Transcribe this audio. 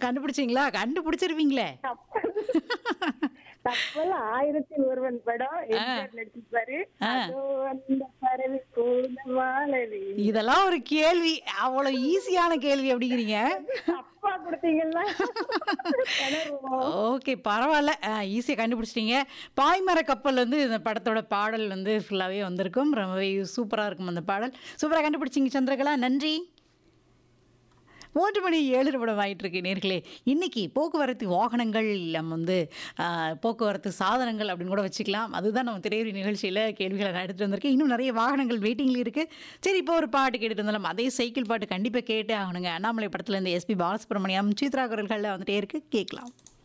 கண்டுபிடிச்சீங்களா கண்டுபிடிச்சிருவீங்களே தப்பெல்லாம் ஆயிரத்தில் ஒருவன் படம் எம்ஜிஆர் நடிச்சிருப்பாரு அதோ அந்த பறவை கூட வாழவே இதெல்லாம் ஒரு கேள்வி அவ்வளவு ஈஸியான கேள்வி அப்படிங்கிறீங்க அப்பா கொடுத்தீங்கன்னா திணறுவோம். ஓகே பரவாயில்ல ஈஸியாக கண்டுபிடிச்சிட்டீங்க பாய்மர கப்பல் வந்து இந்த படத்தோட பாடல் வந்து ஃபுல்லாகவே வந்திருக்கும் ரொம்பவே சூப்பராக இருக்கும் அந்த பாடல் சூப்பராக கண்டுபிடிச்சிங்க சந்திரகலா நன்றி மூன்று மணி ஏழு நிமிடம் ஆயிட்டு இருக்கு நேர்களே இன்னைக்கு போக்குவரத்து வாகனங்கள் நம்ம வந்து ஆ, போக்குவரத்து சாதனங்கள் அப்படின்னு கூட வச்சுக்கலாம் அதுதான் நம்ம திரையுறை நிகழ்ச்சியில் கேள்விகளை நான் எடுத்துகிட்டு வந்திருக்கேன் இன்னும் நிறைய வாகனங்கள் வெயிட்டிங்கில் இருக்குது சரி இப்போ ஒரு பாட்டு கேட்டுட்டு இருந்தாலும் அதே சைக்கிள் பாட்டு கண்டிப்பாக கேட்டே ஆகணுங்க அண்ணாமலை படத்தில் இந்த எஸ்பி பாலசுப்ரமணியம் சித்ரா குரல்களில் வந்துட்டே இருக்கு கேட்கலாம்